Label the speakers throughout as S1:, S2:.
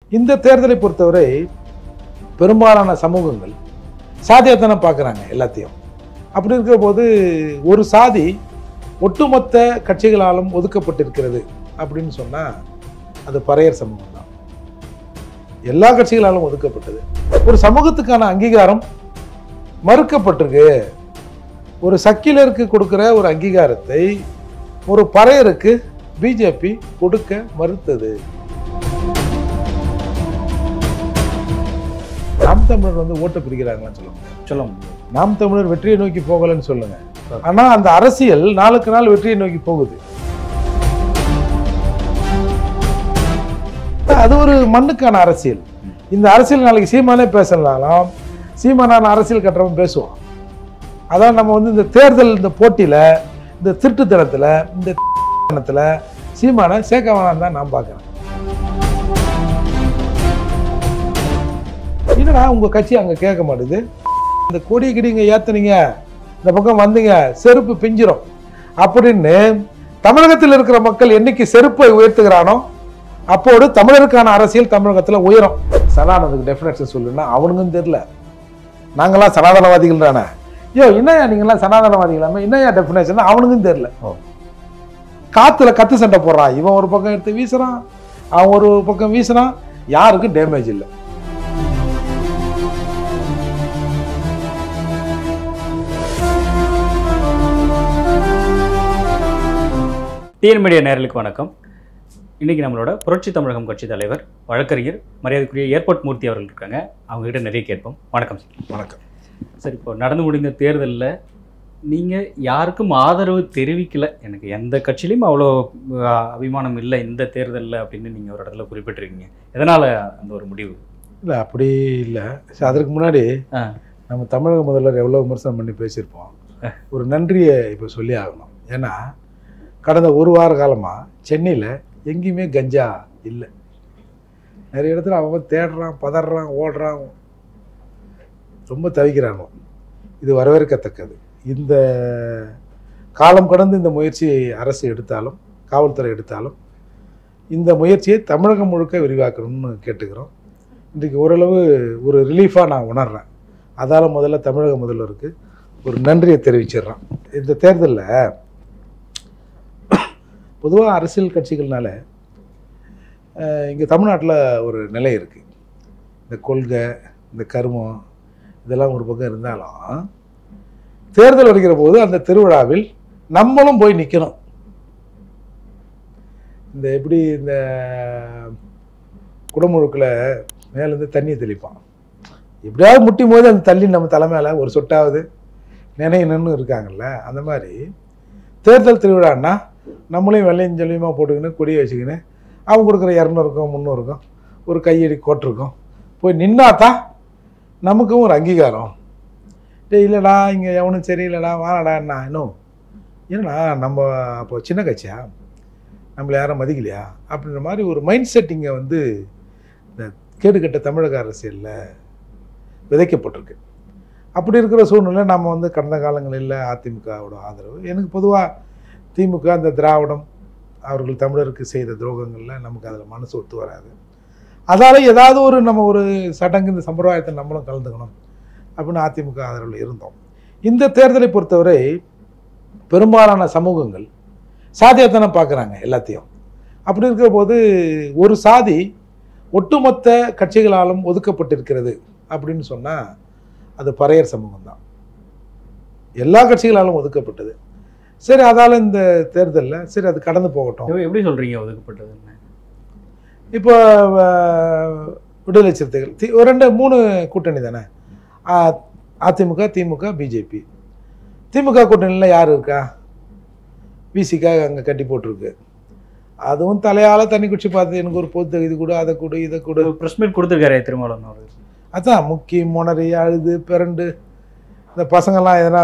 S1: இந்த தேர்தலை பொறுத்தவரை பெரும்பாலான சமூகங்கள் சாதியத்தானே பார்க்குறாங்க எல்லாத்தையும் அப்படி இருக்கிற போது ஒரு சாதி ஒட்டுமொத்த கட்சிகளாலும் ஒதுக்கப்பட்டிருக்கிறது அப்படின்னு சொன்னால் அது பறையர் சமூகம் தான் எல்லா கட்சிகளாலும் ஒதுக்கப்பட்டது ஒரு சமூகத்துக்கான அங்கீகாரம் மறுக்கப்பட்டிருக்கு ஒரு சக்கிலருக்கு கொடுக்குற ஒரு அங்கீகாரத்தை ஒரு பறையருக்கு பிஜேபி கொடுக்க மறுத்தது நாம் தமிழர் வந்து ஓட்டு பிரிக்கிறாங்களான்னு சொல்லுங்க
S2: சொல்ல முடியும்
S1: நாம் தமிழர் வெற்றியை நோக்கி போகலன்னு சொல்லுங்க ஆனா அந்த அரசியல் நாளுக்கு நாள் வெற்றியை நோக்கி போகுது அது ஒரு மண்ணுக்கான அரசியல் இந்த அரசியல் நாளைக்கு சீமானே பேசலாம்லாம் சீமானான அரசியல் கட்டுறவன் பேசுவான் அதான் நம்ம வந்து இந்த தேர்தல் இந்த போட்டியில இந்த திருட்டுத்தனத்துல இந்த தனத்துல சீமானை சேர்க்க வேணாம் தான் நான் பார்க்குறேன் என்னடா உங்க கட்சி அங்க கேட்க மாட்டுது இந்த கொடி கிடிங்க ஏத்துனீங்க இந்த பக்கம் வந்தீங்க செருப்பு பிஞ்சிரும் அப்படின்னு தமிழகத்தில் இருக்கிற மக்கள் என்னைக்கு செருப்பை உயர்த்துகிறானோ அப்போது தமிழருக்கான அரசியல் தமிழகத்தில் உயரும் சனாதனத்துக்கு டெஃபினேஷன் சொல்லுன்னா அவனுக்கும் தெரியல நாங்களாம் சனாதனவாதிகள் தானே ஐயோ என்னையா நீங்களாம் சனாதனவாதிகளாமே என்னையா டெஃபினேஷன் அவனுக்கும் தெரியல
S2: ஓ.
S1: காத்துல கத்து சண்டை போடுறான் இவன் ஒரு பக்கம் எடுத்து வீசுறான் அவன் ஒரு பக்கம் வீசுறான் யாருக்கும் டேமேஜ் இல்லை
S2: டிஎன் மீடியா நேரலுக்கு வணக்கம் இன்னைக்கு நம்மளோட புரட்சி தமிழகம் கட்சி தலைவர் வழக்கறிஞர் மரியாதைக்குரிய ஏர்போர்ட் மூர்த்தி அவர்கள் இருக்காங்க அவங்க கிட்ட நிறைய கேட்போம் வணக்கம் சார்
S1: வணக்கம்
S2: சார் இப்போ நடந்து முடிந்த தேர்தலில் நீங்கள் யாருக்கும் ஆதரவு தெரிவிக்கல எனக்கு எந்த கட்சியிலையும் அவ்வளோ அஹ், அபிமானம் இல்லை இந்த தேர்தலில் அப்படின்னு நீங்கள் ஒரு இடத்துல குறிப்பிட்டிருக்கீங்க எதனால் அந்த ஒரு முடிவு
S1: இல்லை அப்படி இல்லை சரி, அதற்கு முன்னாடி
S2: ஆ.
S1: நம்ம தமிழக முதல்வர் எவ்வளோ விமர்சனம் பண்ணி பேசியிருப்போம் ஒரு நன்றியை இப்போ சொல்லி ஆகணும் ஏன்னா கடந்த ஒரு வார காலமாக சென்னையில் எங்கேயுமே கஞ்சா இல்லை நிறைய இடத்துல அவன் தேடுறான் பதறான் ஓடுறான் ரொம்ப தவிக்கிறான் இது வரவேற்கத்தக்கது இந்த காலம் கடந்து இந்த முயற்சியை அரசு எடுத்தாலும் காவல்துறை எடுத்தாலும் இந்த முயற்சியை தமிழகம் முழுக்க விரிவாக்கணும்னு கேட்டுக்கிறோம் இன்றைக்கு ஓரளவு ஒரு ரிலீஃபாக நான் உணர்றேன் அதால் முதல்ல தமிழக முதல்வருக்கு ஒரு நன்றியை தெரிவிச்சிடுறான் இந்த தேர்தலில் பொதுவாக அரசியல் கட்சிகள்னால இங்கே தமிழ்நாட்டில் ஒரு நிலை இருக்குது இந்த கொள்கை இந்த கருமம் இதெல்லாம் ஒரு பக்கம் இருந்தாலும் தேர்தல் வருகிற போது அந்த திருவிழாவில் நம்மளும் போய் நிற்கணும் இந்த எப்படி இந்த குடமுழுக்கில் மேலேருந்து தண்ணியை தெளிப்பான் எப்படியாவது முட்டும் போது அந்த தள்ளி நம்ம தலை மேல ஒரு சொட்டாவது நினைக்கணும்னு இருக்காங்கல்ல அந்த மாதிரி தேர்தல் திருவிழான்னா நம்மளையும் வெள்ளையும் ஜொல்லியுமா போட்டுக்கின்னு கொடியை வச்சுக்கின்னு அவங்க கொடுக்குற இரநூறுக்கும் முந்நூறுக்கும் ஒரு கையடி கோட்டிருக்கும் போய் நின்னா தான் நமக்கும் ஒரு அங்கீகாரம் டேய் இல்லைடா இங்கே எவனும் சரியில்லைடா வாடா இன்னும் ஏன்னா நம்ம அப்போ சின்ன கட்சியா நம்மளை யாரும் மதிக்கலையா அப்படின்ற மாதிரி ஒரு மைண்ட் செட்டிங்கை வந்து இந்த கேடுகட்ட தமிழக அரசியலில் விதைக்கப்பட்டிருக்கு அப்படி இருக்கிற சூழ்நிலை நம்ம வந்து கடந்த காலங்களில் அதிமுகவோட ஆதரவு எனக்கு பொதுவாக திமுக அந்த திராவிடம் அவர்கள் தமிழருக்கு செய்த துரோகங்களில் நமக்கு அதில் மனசு ஒத்து வராது அதால் ஏதாவது ஒரு நம்ம ஒரு சடங்கு இந்த சம்பிரதாயத்தை நம்மளும் கலந்துக்கணும் அப்படின்னு அதிமுக ஆதரவில் இருந்தோம் இந்த தேர்தலை பொறுத்தவரை பெரும்பாலான சமூகங்கள் சாதியத்தானே பார்க்குறாங்க எல்லாத்தையும் அப்படி இருக்கிற போது ஒரு சாதி ஒட்டுமொத்த கட்சிகளாலும் ஒதுக்கப்பட்டிருக்கிறது அப்படின்னு சொன்னால் அது பறையர் சமூகம் தான் எல்லா கட்சிகளாலும் ஒதுக்கப்பட்டது சரி அதால் இந்த தேர்தலில் சரி அது கடந்து போகட்டும்
S2: எப்படி- எப்படி சொல்கிறீங்க ஒதுக்கப்பட்டதுன்னு
S1: இப்போ அஹ், விடுதலை சிறுத்தைகள் தி ஒரு ரெண்டு மூணு கூட்டணி தானே அ- அதிமுக திமுக பிஜேபி திமுக கூட்டணியில் யார் இருக்கா விசிகா அங்கே கட்டி போட்டிருக்கு அதுவும் தலையால் தண்ணி குடிச்சு பார்த்து எனக்கு ஒரு பொது இது கொடு அதை கொடு இதை கொடு
S2: ப்ரெஸ் மீட் கொடுத்துருக்காரு திருமாவளவன் அவர்கள்
S1: அதான் முக்கி முனறி அழுது பிறண்டு இந்த பசங்கள்லாம் எதனா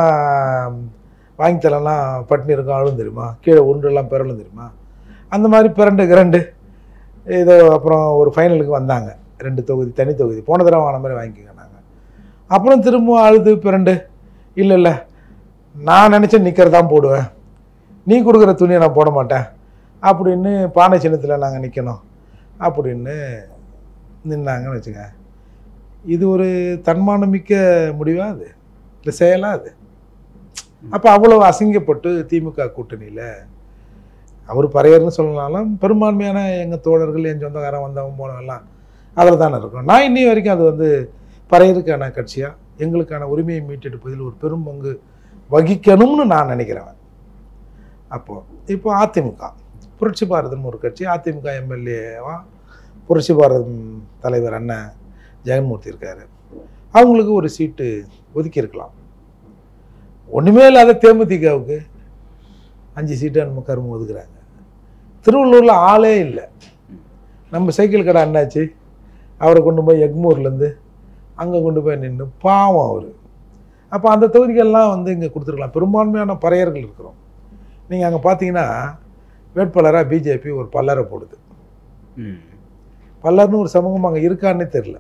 S1: வாங்கி தரலாம் பட்டினி இருக்கும் அழும் தெரியுமா கீழே உருண்டெல்லாம் பிறலும் தெரியுமா அந்த மாதிரி பிறண்டு கிரண்டு ஏதோ அப்புறம் ஒரு ஃபைனலுக்கு வந்தாங்க ரெண்டு தொகுதி தனி தொகுதி போன தடவை வாங்கின மாதிரி வாங்கிக்கோங்க நாங்கள் அப்புறம் திரும்ப அழுது பிறண்டு இல்லை இல்லை நான் நினச்சேன் நிற்கிறது தான் போடுவேன் நீ கொடுக்குற துணியை நான் போட மாட்டேன் அப்படின்னு பானை சின்னத்தில் நாங்கள் நிற்கணும் அப்படின்னு நின்னாங்கன்னு வச்சுங்க இது ஒரு தன்மானமிக்க முடிவா அது இல்லை செயலா அது அப்போ அவ்வளவு அசிங்கப்பட்டு திமுக கூட்டணியில் அவர் பறையர்னு சொல்லனாலும் பெரும்பான்மையான எங்கள் தோழர்கள் என் சொந்தக்காரன் வந்தவங்க போனவெல்லாம் அதில் தானே இருக்கும் நான் இன்னி வரைக்கும் அது வந்து பறையருக்கான கட்சியாக எங்களுக்கான உரிமையை மீட்டெடுப்பதில் ஒரு பெரும் பங்கு வகிக்கணும்னு நான் நினைக்கிறவன் அப்போது இப்போ அதிமுக புரட்சி பாரதம் ஒரு கட்சி அதிமுக எம்எல்ஏவா புரட்சி பாரதம் தலைவர் அண்ணன் ஜெகன்மூர்த்தி இருக்காரு அவங்களுக்கு ஒரு சீட்டு ஒதுக்கியிருக்கலாம் ஒன்றுமே இல்லாத தேமுதிகவுக்கு அஞ்சு சீட்டு நம்ம கரும்பு ஒதுக்குறாங்க திருவள்ளூரில் ஆளே இல்லை நம்ம சைக்கிள் கடை அண்ணாச்சி அவரை கொண்டு போய் எக்மூர்லேருந்து அங்கே கொண்டு போய் நின்று பாவம் அவர் அப்போ அந்த தொகுதிகள்லாம் வந்து இங்கே கொடுத்துருக்கலாம் பெரும்பான்மையான பறையர்கள் இருக்கிறோம் நீங்கள் அங்கே பார்த்தீங்கன்னா வேட்பாளராக பிஜேபி ஒரு பல்லரை போடுது
S2: ம்.
S1: பல்லர்னு ஒரு சமூகம் அங்கே இருக்கான்னே தெரில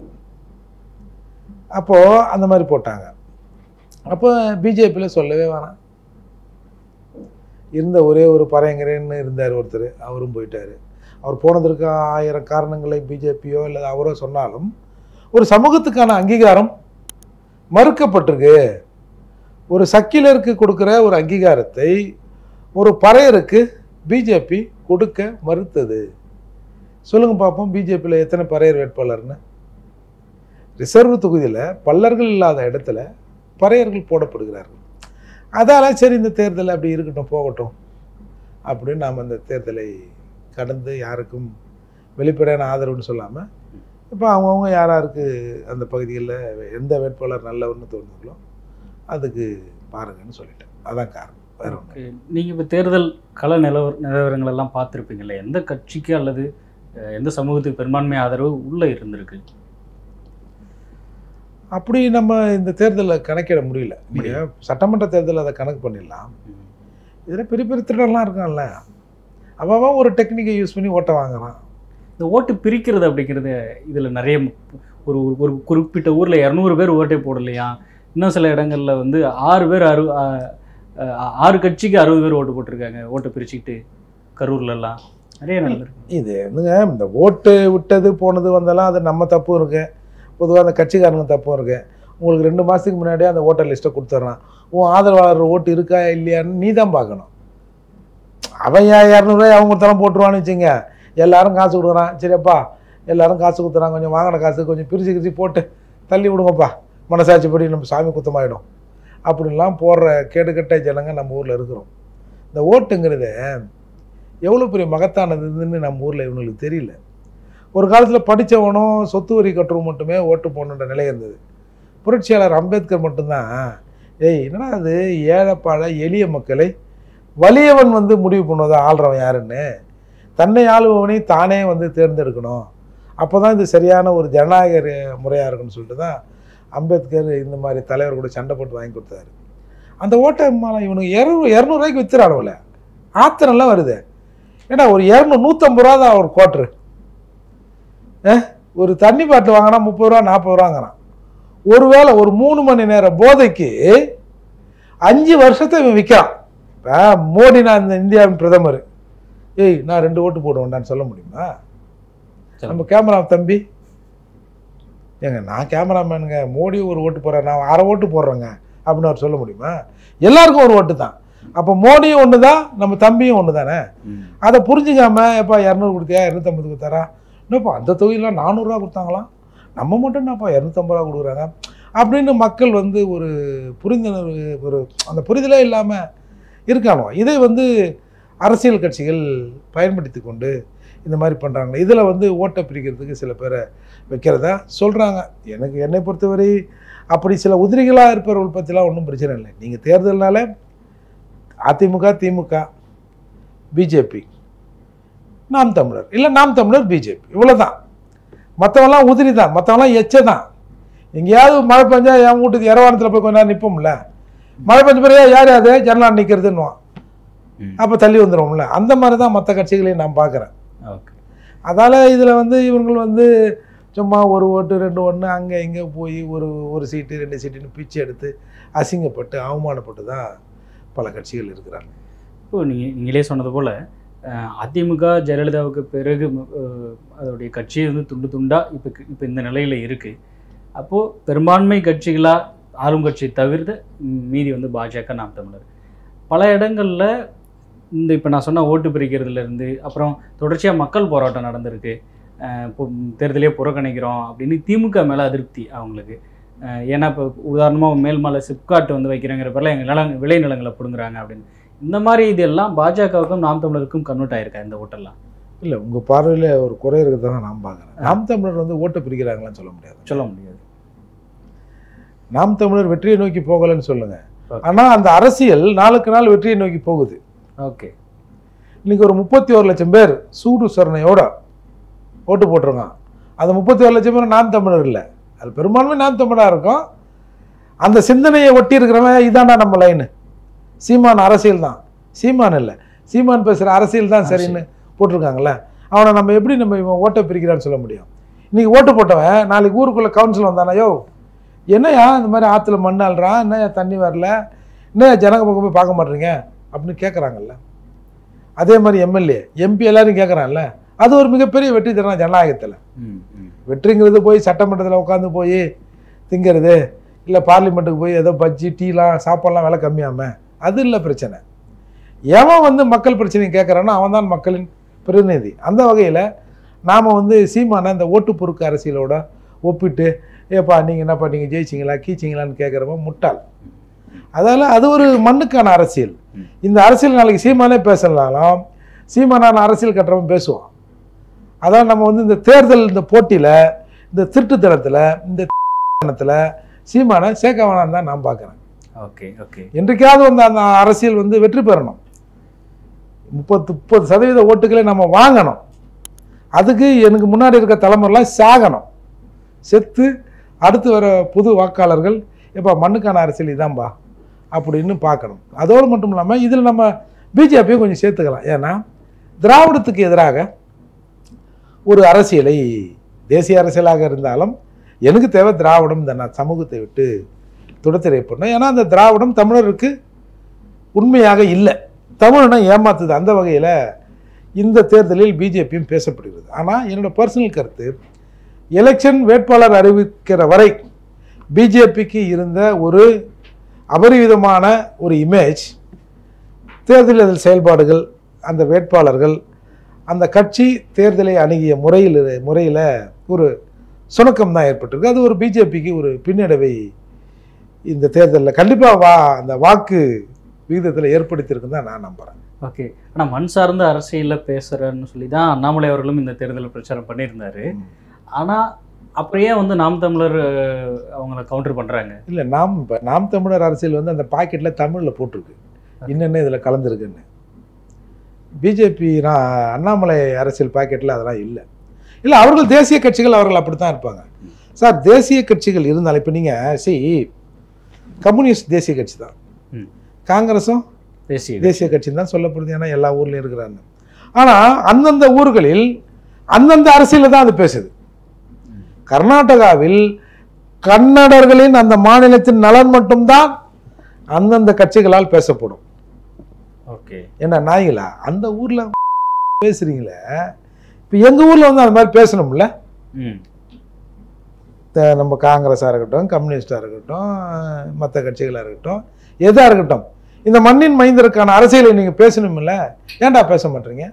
S1: அப்போது அந்த மாதிரி போட்டாங்க அப்போ பிஜேபியில் சொல்லவே வேணாம் இருந்த ஒரே ஒரு பறையங்கரேன்னு இருந்தார் ஒருத்தர் அவரும் போயிட்டார் அவர் போனதற்கு ஆயிரம் காரணங்களை பிஜேபியோ இல்லை அவரோ சொன்னாலும் ஒரு சமூகத்துக்கான அங்கீகாரம் மறுக்கப்பட்டிருக்கு ஒரு சக்கிலருக்கு கொடுக்குற ஒரு அங்கீகாரத்தை ஒரு பறையருக்கு பிஜேபி கொடுக்க மறுத்தது சொல்லுங்க பார்ப்போம் பிஜேபியில் எத்தனை பறையர் வேட்பாளர்னு ரிசர்வ் தொகுதியில் பல்லர்கள் இல்லாத இடத்துல பறையர்கள் போடப்படுகிறார்கள் அதால சரி இந்த தேர்தல் அப்படி இருக்கட்டும் போகட்டும் அப்படின்னு நாம் அந்த தேர்தலை கடந்து யாருக்கும் வெளிப்படையான ஆதரவுன்னு சொல்லாமல் இப்போ அவங்கவுங்க யார் யாருக்கு அந்த பகுதிகளில் எந்த வேட்பாளர் நல்லவர்னு தோணுங்களோ அதுக்கு பாருங்கன்னு சொல்லிட்டேன் அதான் காரணம் வேற ஒன்று
S2: ஓகே. நீங்க இப்போ தேர்தல் கள நிலவர நிலவரங்கள் எல்லாம் பார்த்துருப்பீங்கல்ல எந்த கட்சிக்கு அல்லது அஹ், எந்த சமூகத்துக்கு பெரும்பான்மை ஆதரவு உள்ள இருந்திருக்கு
S1: அப்படி நம்ம இந்த தேர்தலில் கணக்கிட முடியல நீங்கள் சட்டமன்ற தேர்தல் அதை கணக்கு பண்ணிடலாம்
S2: ம்.
S1: இதில் பெரிய பெரிய திருடர்லாம் இருக்கான்ல அவன் ஒரு டெக்னிக்கை யூஸ் பண்ணி ஓட்ட வாங்குறான்
S2: இந்த ஓட்டு பிரிக்கிறது அப்படிங்கிறது இதுல நிறைய ஒரு ஒரு குறிப்பிட்ட ஊர்ல இரநூறு பேர் ஓட்டே போடலையா இன்னும் சில இடங்கள்ல வந்து ஆறு பேர் அறு ஆ- ஆ- ஆறு கட்சிக்கு அறுபது பேர் ஓட்டு போட்டிருக்காங்க ஓட்டை பிரிச்சுக்கிட்டு கரூர்ல எல்லாம் நிறைய நடந்திருக்கு
S1: இது என்னங்க இந்த ஓட்டு விட்டது போனது வந்தெல்லாம் அது நம்ம தப்பும் இருக்கு பொதுவாக அந்த கட்சிக்காரங்க தப்பும் இருக்கு உங்களுக்கு ரெண்டு மாதத்துக்கு முன்னாடியே அந்த ஓட்டர் லிஸ்ட்டை கொடுத்துட்றான் உன் ஆதரவாளர் ஓட்டு இருக்கா இல்லையான்னு நீ தான் பார்க்கணும் அவன் ஏன் இரநூறுவாய் அவங்க தரம் போட்டுருவான்னு வச்சுங்க எல்லாரும் காசு கொடுக்குறான் சரிப்பா எல்லாரும் காசு கொடுத்துறான் கொஞ்சம் வாங்கின காசு கொஞ்சம் பிரிச்சு கிரிச்சு போட்டு தள்ளி விடுங்கப்பா மனசாட்சிப்படி நம்ம சாமி குத்தமாயிடும் அப்படின்லாம் போடுற கேடுகட்ட ஜனங்க நம்ம ஊரில் இருக்கிறோம் இந்த ஓட்டுங்கிறது எவ்வளோ பெரிய மகத்தானதுன்னு நம்ம ஊரில் இவங்களுக்கு தெரியல ஒரு காலத்தில் படித்தவனும் சொத்து வரி கட்டுறவன் மட்டுமே ஓட்டு போடணுன்ற நிலை இருந்தது புரட்சியாளர் அம்பேத்கர் மட்டும்தான் ஏய் என்னடா அது ஏழைப்பாழ எளிய மக்களை வலியவன் வந்து முடிவு பண்ணுவதா ஆள்றவன் யாருன்னு தன்னை ஆளுபவனை தானே வந்து தேர்ந்தெடுக்கணும் அப்போ தான் இது சரியான ஒரு ஜனநாயக முறையாக இருக்குன்னு சொல்லிட்டு தான் அம்பேத்கர் இந்த மாதிரி தலைவர் கூட சண்டை போட்டு வாங்கி கொடுத்தாரு அந்த ஓட்டை மாலை இவனுக்கு இரநூறு இரநூறுவாய்க்கு வித்துறானுல ஆத்திரம்லாம் வருது ஏன்னா ஒரு இரநூறு நூற்றம்பது ரூபா தான் ஒரு குவாட்ரு ஒரு தண்ணி பாட்டில் வாங்கினா முப்பது ரூபா நாற்பது ரூபாங்கிறான் ஒருவேளை ஒரு மூணு மணி நேரம் போதைக்கு அஞ்சு வருஷத்தை இவன் விற்கிறான் இப்போ மோடி நான் இந்த இந்தியாவின் பிரதமர் ஏய் நான் ரெண்டு ஓட்டு போடுவேன்டான்னு சொல்ல முடியுமா நம்ம கேமரா தம்பி ஏங்க நான் கேமராமேனுங்க மோடி ஒரு ஓட்டு போடுறேன் நான் அரை ஓட்டு போடுறேங்க அப்படின்னு அவர் சொல்ல முடியுமா எல்லாருக்கும் ஒரு ஓட்டு தான் அப்போ மோடியும் ஒன்று தான் நம்ம தம்பியும் ஒன்று தானே
S2: ம்.
S1: அதை புரிஞ்சுக்காம எப்பா இரநூறு கொடுத்தியா இரநூத்தம்பது கொடுத்தாரா என்னப்பா அந்த தொகையில் நானூறுரூவா கொடுத்தாங்களாம் நம்ம மட்டும் என்னப்பா இரநூத்தம்பது ரூபா கொடுக்குறாங்க அப்படின்னு மக்கள் வந்து ஒரு புரிந்துணர்வு ஒரு அந்த புரிதலே இல்லாமல் இருக்கானோ இதை வந்து அரசியல் கட்சிகள் பயன்படுத்தி கொண்டு இந்த மாதிரி பண்ணுறாங்க இதில் வந்து ஓட்டை பிரிக்கிறதுக்கு சில பேரை வைக்கிறதா சொல்கிறாங்க எனக்கு என்னை பொறுத்தவரை அப்படி சில உதிரிகளாக இருப்பவர்கள் பற்றிலாம் ஒன்றும் பிரச்சனை இல்லை நீங்கள் தேர்தல்னால அதிமுக திமுக பிஜேபி நாம் தமிழர் இல்லை நாம் தமிழர் பிஜேபி இவ்வளோதான் மற்றவங்களாம் உதிரி தான் மற்றவங்களாம் எச்ச தான் எங்கேயாவது மழை பெஞ்சா என் வீட்டுக்கு இரவானத்தில் போய் கொஞ்ச நேரம் நிற்போம்ல மழை பெஞ்ச பிறகு யார் அது ஜனநாள் நிற்கிறதுன்னுவான்
S2: ம்.
S1: அப்போ தள்ளி வந்துடுவோம்ல அந்த மாதிரி தான் மற்ற கட்சிகளையும் நான் பார்க்குறேன்
S2: ஓகே
S1: அதால் இதில் வந்து இவங்கள் வந்து சும்மா ஒரு ஓட்டு ரெண்டு ஒன்று அங்கே இங்கே போய் ஒரு ஒரு சீட்டு ரெண்டு சீட்டுன்னு பிச்சை எடுத்து அசிங்கப்பட்டு அவமானப்பட்டு தான் பல கட்சிகள் இருக்கிறாங்க
S2: இப்போ நீங்கள் நீங்களே சொன்னது போல் அஹ், அதிமுக ஜெயலலிதாவுக்கு பிறகு அஹ், அதோடைய கட்சி வந்து துண்டு துண்டா இப்போ இப்போ இந்த நிலையில் இருக்குது அப்போது பெரும்பான்மை கட்சிகளாக ஆளும் கட்சி தவிர்த்து ம், மீதி வந்து பாஜக நாம் தமிழர் பல இடங்களில் இந்த இப்போ நான் சொன்ன ஓட்டு பிரிக்கிறதுலேருந்து அப்புறம் தொடர்ச்சியாக மக்கள் போராட்டம் நடந்திருக்கு அஹ், இப்போ தேர்தலே புறக்கணிக்கிறோம் அப்படின்னு திமுக மேலே அதிருப்தி அவங்களுக்கு அஹ், ஏன்னா இப்போ உதாரணமாக மேல்மலை சிப்காட் வந்து வைக்கிறங்கிற பேரில் எங்கள் நிலம் விளை நிலங்களை பிடுங்குறாங்க அப்படின்னு இந்த மாதிரி இதெல்லாம் பாஜகவுக்கும் நாம் தமிழருக்கும் கன்வெர்ட் ஆயிருக்கா இந்த ஓட்டெல்லாம்
S1: இல்லை உங்கள் பார்வையில் ஒரு குறை இருக்கிறத தான் நான் பார்க்குறேன் நாம் தமிழர் வந்து ஓட்டு பிரிக்கிறாங்களான்னு சொல்ல முடியாது
S2: சொல்ல முடியாது
S1: நாம் தமிழர் வெற்றியை நோக்கி போகலைன்னு சொல்லுங்க
S2: Okay.
S1: ஆனால் அந்த அரசியல் நாளுக்கு நாள் வெற்றியை நோக்கி போகுது
S2: ஓகே
S1: இன்னைக்கு ஒரு முப்பத்தி ஒரு லட்சம் பேர் சூடு சொரணையோட ஓட்டு போட்டிருக்கான் அந்த முப்பத்தி ஒரு லட்சம் பேர் நாம் தமிழர் இல்லை அது பெரும்பான்மை நாம் தமிழாக இருக்கும் அந்த சிந்தனையை ஒட்டி இருக்கிறவன் இதாண்டா நம்ம லைனு சீமான் அரசியல் தான் சீமான் இல்லை சீமான் பேசுகிற அரசியல் தான் சரின்னு போட்டிருக்காங்கல்ல அவனை நம்ம எப்படி நம்ம இவன் ஓட்டை பிரிக்கிறான்னு சொல்ல முடியும் இன்னைக்கு ஓட்டு போட்டவன் நாளைக்கு ஊருக்குள்ளே கவுன்சில் வந்தானா யோ என்னையா இந்த மாதிரி ஆற்றுல மண் அள்ளுறான் என்னையா தண்ணி வரல என்னையா ஜனங்க பக்கம் போய் பார்க்க மாட்டீங்க அப்படின்னு கேட்குறாங்கல்ல அதே மாதிரி எம்எல்ஏ எம்பி எல்லாரும் கேட்குறான்ல அது ஒரு மிகப்பெரிய வெற்றி தரணும் ஜனநாயகத்தில்
S2: ம் ம்
S1: வெற்றிங்கிறது போய் சட்டமன்றத்தில் உட்காந்து போய் திங்கிறது இல்லை பார்லிமெண்ட்டுக்கு போய் ஏதோ பஜ்ஜி டீலாம் சாப்பாடுலாம் விலை கம்மியாம அது இல்லை பிரச்சனை எவன் வந்து மக்கள் பிரச்சனையை கேட்குறானோ அவன் தான் மக்களின் பிரதிநிதி அந்த வகையில் நாம் வந்து சீமான இந்த ஓட்டு பொறுக்கு அரசியலோட ஒப்பிட்டு ஏப்பா நீங்கள் என்னப்பா நீங்கள் ஜெயிச்சிங்களா கீச்சிங்களான்னு கேட்குறவன் முட்டாள் அதால் அது ஒரு மண்ணுக்கான அரசியல்
S2: ம்.
S1: இந்த அரசியல் நாளைக்கு சீமானே பேசலாலும் சீமானான அரசியல் கட்டுறவன் பேசுவான் அதான் நம்ம வந்து இந்த தேர்தல் இந்த போட்டியில் இந்த திருட்டுத்தனத்தில் இந்த தனத்தில் சீமானை சேர்க்க வேணாம் தான் நான் பார்க்குறேன்
S2: ஓகே ஓகே
S1: என்றைக்காவது வந்து அந்த அரசியல் வந்து வெற்றி பெறணும் முப்பத்து முப்பது சதவீத ஓட்டுகளை நம்ம வாங்கணும் அதுக்கு எனக்கு முன்னாடி இருக்க தலைமுறைலாம் சாகணும் செத்து அடுத்து வர புது வாக்காளர்கள் எப்பா மண்ணுக்கான அரசியல் இதான்பா அப்படின்னு பார்க்கணும் அதோடு மட்டும் இல்லாமல் இதில் நம்ம பிஜேபியும் கொஞ்சம் சேர்த்துக்கலாம் ஏன்னா திராவிடத்துக்கு எதிராக ஒரு அரசியலை தேசிய அரசியலாக இருந்தாலும் எனக்கு தேவை திராவிடம் இந்த நான் சமூகத்தை விட்டு துடத்திரைப்படணும் ஏன்னா அந்த திராவிடம் தமிழருக்கு உண்மையாக இல்லை தமிழனை ஏமாத்துது அந்த வகையில் இந்த தேர்தலில் பிஜேபியும் பேசப்படுகிறது ஆனால் என்னோட பர்சனல் கருத்து எலெக்ஷன் வேட்பாளர் அறிவிக்கிற வரை பிஜேபிக்கு இருந்த ஒரு அபரிவிதமான ஒரு இமேஜ் தேர்தல் செயல்பாடுகள் அந்த வேட்பாளர்கள் அந்த கட்சி தேர்தலை அணுகிய முறையில் முறையில் ஒரு சுணக்கம் தான் ஏற்பட்டிருக்கு அது ஒரு பிஜேபிக்கு ஒரு பின்னடைவை இந்த தேர்தலில் கண்டிப்பாக வா அந்த வாக்கு விகிதத்தில் ஏற்படுத்தியிருக்குன்னு தான் நான் நம்புகிறேன்
S2: ஓகே ஆனால் மண் சார்ந்த அரசியலில் பேசுகிறேன்னு சொல்லி தான் அண்ணாமலை அவர்களும் இந்த தேர்தலில் பிரச்சாரம் பண்ணியிருந்தாரு ஆனால் அப்படியே வந்து நாம் தமிழர் அஹ், அவங்கள கவுண்டர் பண்ணுறாங்க
S1: இல்லை நாம் இப்போ நாம் தமிழர் அரசியல் வந்து அந்த பாக்கெட்டில் தமிழில் போட்டிருக்கு என்னென்ன இதில் கலந்துருக்குன்னு பிஜேபி நான் அண்ணாமலை அரசியல் பாக்கெட்டில் அதெல்லாம் இல்லை இல்லை அவர்கள் தேசிய கட்சிகள் அவர்கள் அப்படி தான் இருப்பாங்க சார் தேசிய கட்சிகள் இருந்தாலும் இப்போ நீங்கள் சி கம்யூனிஸ்ட் தேசிய கட்சி தான்
S2: ம்.
S1: காங்கிரஸும்
S2: தேசிய
S1: தேசிய கட்சின்னு தான் சொல்லப்படுது ஏன்னா எல்லா ஊர்லேயும் இருக்கிறாங்க ஆனால் அந்தந்த ஊர்களில் அந்தந்த அரசியலில் தான் அது பேசுது கர்நாடகாவில் கன்னடர்களின் அந்த மாநிலத்தின் நலன் மட்டும்தான் அந்தந்த கட்சிகளால் பேசப்படும்
S2: ஓகே
S1: என்ன நாய்களா அந்த ஊரில் பேசுகிறீங்களே இப்போ எங்கள் ஊரில் வந்து அந்த மாதிரி பேசணும்ல
S2: ம்
S1: த- நம்ம காங்கிரஸாக இருக்கட்டும் கம்யூனிஸ்டாக இருக்கட்டும் மற்ற கட்சிகளாக இருக்கட்டும் எதாக இருக்கட்டும் இந்த மண்ணின் மைந்தருக்கான அரசியலை நீங்கள் பேசணுமில்ல ஏன்டா பேச மாட்டீங்க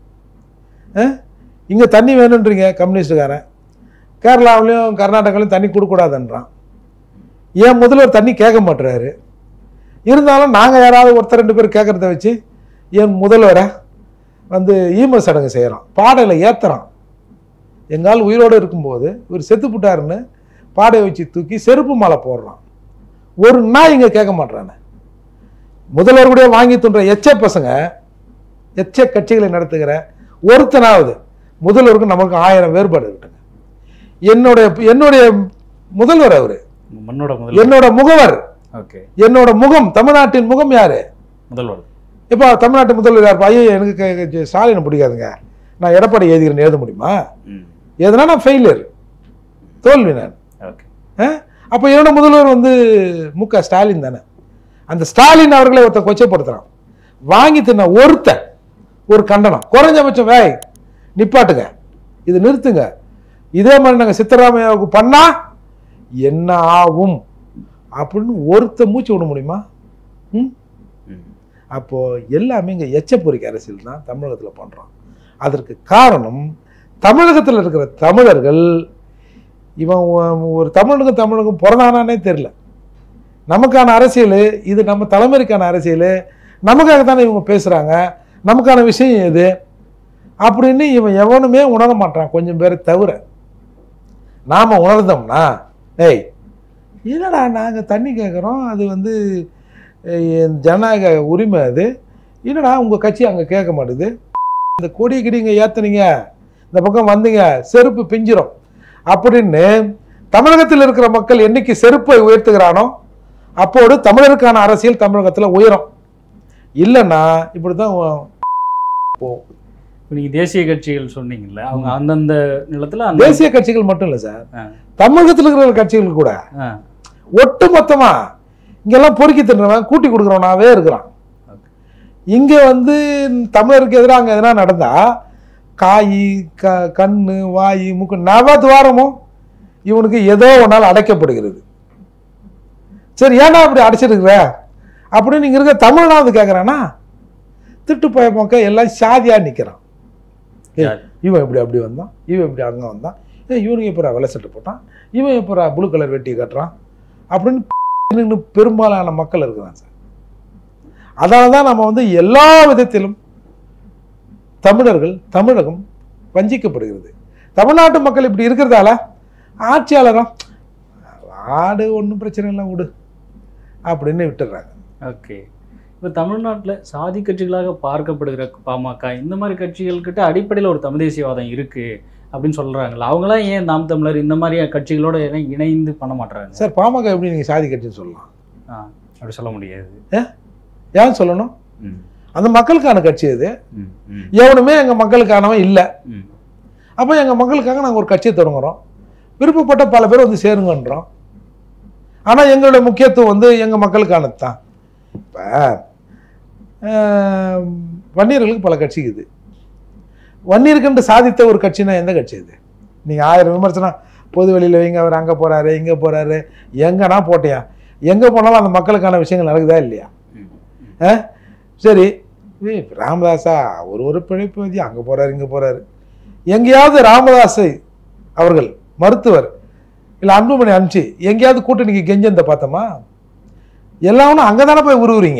S1: இங்கே தண்ணி வேணுன்றீங்க கம்யூனிஸ்டுக்காரன் கேரளாவிலையும் கர்நாடகாவிலையும் தண்ணி கொடுக்கூடாதுன்றான் ஏன் முதல்வர் தண்ணி கேட்க மாட்டுறாரு இருந்தாலும் நாங்கள் யாராவது ஒருத்தர் ரெண்டு பேர் கேட்குறத வச்சு என் முதல்வரை வந்து ஈம சடங்கு செய்கிறோம் பாடையில் ஏற்றுறான் எங்கால் உயிரோடு இருக்கும்போது இவர் செத்து புட்டாருன்னு பாடையை வச்சு தூக்கி செருப்பு மாலை போடுறான் ஒரு நாய் இங்கே கேட்க மாட்றானே முதல்வர் கூட வாங்கி துன்ற எச்ச பசங்க எச்ச கட்சிகளை நடத்துகிற ஒருத்தனாவது முதல்வருக்கு நமக்கு ஆயிரம் வேறுபாடு இருக்குங்க என்னுடைய என்னுடைய முதல்வர் அவர்
S2: மண்ணோட முதல்
S1: என்னோட முகவர்
S2: ஓகே
S1: என்னோட முகம் தமிழ்நாட்டின் முகம் யாரு
S2: முதல்வர்
S1: இப்போ தமிழ்நாட்டு முதல்வர் யார் ஐயோ எனக்கு க- க- ஸ்டாலினை பிடிக்காதுங்க நான் எடப்பாடி எழுதிக்கிறேன்னு எழுத முடியுமா
S2: ம்
S1: எதுனா நான் ஃபெயிலியர் தோல்வி நான்
S2: ஓகே
S1: அப்போ என்னோட முதல்வர் வந்து மு க ஸ்டாலின் தானே அந்த ஸ்டாலின் அவர்களை ஒருத்தன் கொச்சைப்படுத்துறான் வாங்கி தின்ன ஒருத்தன் ஒரு கண்டனம் குறைஞ்சபட்சம் வேய் நிப்பாட்டுங்க இது நிறுத்துங்க இதே மாதிரி நாங்கள் சித்தராமையாவுக்கு பண்ணா என்ன ஆகும் அப்படின்னு ஒருத்த மூச்சு விட முடியுமா ம்
S2: ம்.
S1: அப்போ எல்லாமே இங்கே எச்சப்பொறிக்க அரசியல் தான் தமிழகத்தில் பண்ணுறோம் அதற்கு காரணம் தமிழகத்தில் இருக்கிற தமிழர்கள் இவன் ஒ- ஒரு தமிழனுக்கும் தமிழுக்கும் பிறந்தானானே தெரில நமக்கான அரசியல் இது நம்ம தலைமுறைக்கான அரசியல் நமக்காக தானே இவங்க பேசுகிறாங்க நமக்கான விஷயம் எது அப்படின்னு இவன் எவனுமே உணர மாட்டான் கொஞ்சம் பேரை தவிர நாம் உணர்ந்தோம்னா ஏய் என்னடா நாங்கள் தண்ணி கேட்குறோம் அது வந்து அஹ், ஜனநாயக உரிமை அது என்னடா உங்கள் கட்சி அங்கே கேட்க மாட்டுது இந்த கொடி கிடிங்க ஏற்றுனீங்க இந்த பக்கம் வந்தீங்க செருப்பு பிஞ்சிரும் அப்படின்னு தமிழகத்தில் இருக்கிற மக்கள் என்னைக்கு செருப்பை உயர்த்துகிறானோ அப்போது தமிழருக்கான அரசியல் தமிழகத்தில் உயரும் இல்லைன்னா இப்படி தான்
S2: இப்போ நீங்க தேசிய கட்சிகள் சொன்னீங்கல்ல அவங்க அந்தந்த நிலத்துல அந்த
S1: தேசிய கட்சிகள் மட்டும் இல்லை சார்
S2: ஆ.
S1: தமிழகத்தில் இருக்கிற கட்சிகள் கூட
S2: ஆ,
S1: ஒட்டு மொத்தமா இங்கெல்லாம் பொறுக்கி தின்றவன் கூட்டி கொடுக்குறவனாவே இருக்கிறான்
S2: Okay.
S1: இங்க வந்து தமிழருக்கு எதிராக அங்க எதனா நடந்தா காய் க கண்ணு வாய் மூக்கு நவத்வாரமும் இவனுக்கு ஏதோ ஒரு நாள் அடைக்கப்படுகிறது சரி ஏன்டா அப்படி அடைச்சிருக்கிற அப்படின்னு இங்க இருக்க தமிழ்நாடு கேட்குறானா திட்டு போய போக்க எல்லாம் சாதியா நிற்கிறான் ஏய்,
S2: சாதி.
S1: இவன் இப்படி அப்படி வந்தான் இவன் இப்படி அங்கே வந்தான் ஏய் இவனுக்கு எப்பரா வெள்ளை சட்டை போட்டான் இவன் எப்பரா ப்ளூ கலர் வெட்டி கட்டுறான் அப்படின்னு நின்னு பெரும்பாலான மக்கள் இருக்கிறான் சார் அதனால தான் நம்ம வந்து எல்லா விதத்திலும் தமிழர்கள் தமிழகம் வஞ்சிக்கப்படுகிறது தமிழ்நாட்டு மக்கள் இப்படி இருக்கிறதால ஆட்சியாளரும் ஆடு ஒன்றும் பிரச்சனை இல்லை விடு அப்படின்னு விட்டுடுறாங்க
S2: ஓகே இப்போ தமிழ்நாட்டுல சாதி கட்சிகளாக பார்க்கப்படுகிற பாமக இந்த மாதிரி கட்சிகள்கிட்ட அடிப்படையில் ஒரு தமிழ் தேசியவாதம் இருக்கு அப்படின்னு சொல்றாங்கல்ல அவங்களாம் ஏன் நாம் தமிழர் இந்த மாதிரி கட்சிகளோட ஏன் இணைந்து பண்ண மாட்டாங்க
S1: சார் பாமக எப்படி நீங்கள் சாதி கட்சின்னு சொல்லலாம்
S2: அப்படி சொல்ல முடியாது
S1: ஏன் சொல்லணும்
S2: ம்,
S1: அந்த மக்களுக்கான கட்சி அது
S2: ம், ம்,
S1: எவனுமே எங்கள் மக்களுக்கானவன் இல்லை
S2: ம்.
S1: அப்போ எங்கள் மக்களுக்காக நாங்கள் ஒரு கட்சியை தொடங்குறோம் விருப்பப்பட்ட பல பேர் வந்து சேருங்கன்றோம் ஆனால் எங்களுடைய முக்கியத்துவம் வந்து எங்கள் மக்களுக்கானது தான் இப்போ வன்னியர்களுக்கு பல கட்சி இருக்குது வன்னியருக்கென்று சாதித்த ஒரு கட்சினா எந்த கட்சி இது நீங்கள் ஆயிரம் விமர்சனம் பொது வெளியில் வைங்க அவர் அங்கே போகிறாரு இங்கே போகிறாரு எங்கன்னா போட்டியா எங்கே போனாலும் அந்த மக்களுக்கான விஷயங்கள் நடக்குதா இல்லையா
S2: ம்,
S1: ஆ சரி ஏய், ராமதாஸா ஒரு ஒரு பிழைப்பு அங்கே போகிறாரு இங்கே போகிறாரு எங்கேயாவது ராமதாஸை அவர்கள் மருத்துவர் இல்லை அன்புமணி அனுப்பிச்சு எங்கேயாவது கூட்டணிக்கு கெஞ்சந்த பார்த்தோமா எல்லாரும் அங்கே தானே போய் உருவுறீங்க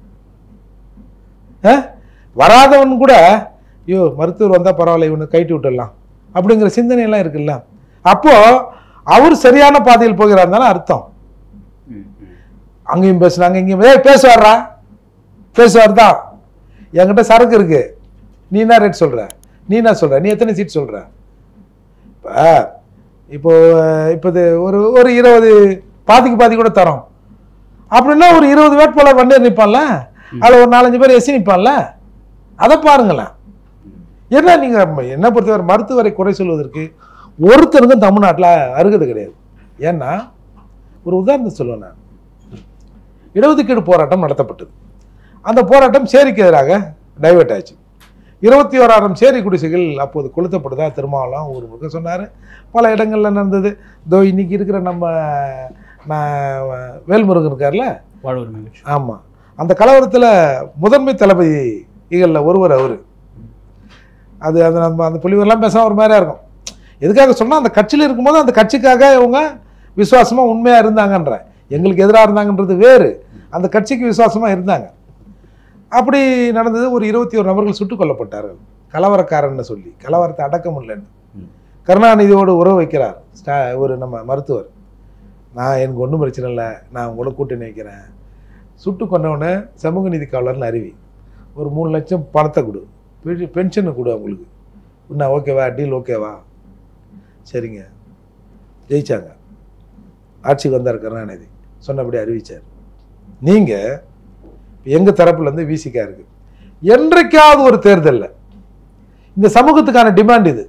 S1: ஆ? வராதவன் கூட ஐயோ மருத்துவர் வந்தால் பரவாயில்ல இவனை கைட்டு விட்டுடலாம் அப்படிங்கிற சிந்தனையெல்லாம் இருக்குல்ல அப்போ அவர் சரியான பாதையில் போகிறார் தானே அர்த்தம்
S2: ம், ம்.
S1: அங்கேயும் பேசுனாங்க இங்கேயும் ஏய் பேசுவாரா பேசுவார் தான் என்கிட்ட சரக்கு இருக்கு நீ என்ன ரேட் சொல்ற நீ என்ன சொல்ற நீ எத்தனை சீட் சொல்ற இப்போ இப்போ இப்போ இது ஒரு ஒரு இருபது பாதிக்கு பாதி கூட தரோம் அப்படின்னா ஒரு இருபது வேட்பாளர் வண்டியர் நிற்பான்ல அதில் ஒரு நாலஞ்சு பேர் எஸ்சி நிற்பான்ல அதை பாருங்களேன் என்ன நீங்கள் என்ன பொறுத்தவரை மருத்துவரை குறை சொல்வதற்கு ஒருத்தருக்கும் தமிழ்நாட்டில் அருகது கிடையாது ஏன்னா ஒரு உதாரணம் சொல்லுவேன் நான் இடஒதுக்கீடு போராட்டம் நடத்தப்பட்டது அந்த போராட்டம் சேரிக்கு எதிராக டைவர்ட் ஆச்சு இருபத்தி ஓராயிரம் சேரி குடிசைகள் அப்போது கொளுத்தப்படுதா திருமாவளம் ஊர் முழுக்க சொன்னார் பல இடங்கள்ல நடந்தது இதோ இன்னைக்கு இருக்கிற நம்ம நான் வேல்முருகன் இருக்கார்ல
S2: வாழ்வுரிமை கட்சி
S1: ஆமாம் அந்த கலவரத்தில் முதன்மை தளபதிகளில் ஒருவர் அவர் அது அது நம்ம அந்த புலிவரெல்லாம் பேச ஒரு மாதிரியா இருக்கும் எதுக்காக சொன்னால் அந்த கட்சியில் இருக்கும்போது அந்த கட்சிக்காக இவங்க விசுவாசமாக உண்மையாக இருந்தாங்கன்ற எங்களுக்கு எதிராக இருந்தாங்கன்றது வேறு அந்த கட்சிக்கு விசுவாசமாக இருந்தாங்க அப்படி நடந்தது ஒரு இருபத்தி ஒரு நபர்கள் சுட்டுக் கொல்லப்பட்டார்கள் கலவரக்காரன்னு சொல்லி கலவரத்தை அடக்க முடியலன்னு
S2: ம்.
S1: கருணாநிதியோடு உறவு வைக்கிறார் ஸ்டா ஒரு நம்ம மருத்துவர் நான் எனக்கு ஒன்றும் பிரச்சனை இல்லை நான் உங்களோட கூட்டணி வைக்கிறேன் சுட்டு கொண்டவொடனே சமூக நீதி காவலர்னு அறிவி ஒரு மூணு லட்சம் பணத்தை கொடு பெ- பென்ஷனை கொடு அவங்களுக்கு என்ன ஓகேவா டீல் ஓகேவா சரிங்க ஜெயிச்சாங்க ஆட்சிக்கு வந்தார் கருணாநிதி சொன்னபடி அறிவிச்சார் நீங்கள் எங்கள் தரப்புலேருந்து விசிகா இருக்கு என்றைக்காவது ஒரு தேர்தலில் இந்த சமூகத்துக்கான டிமாண்ட் இது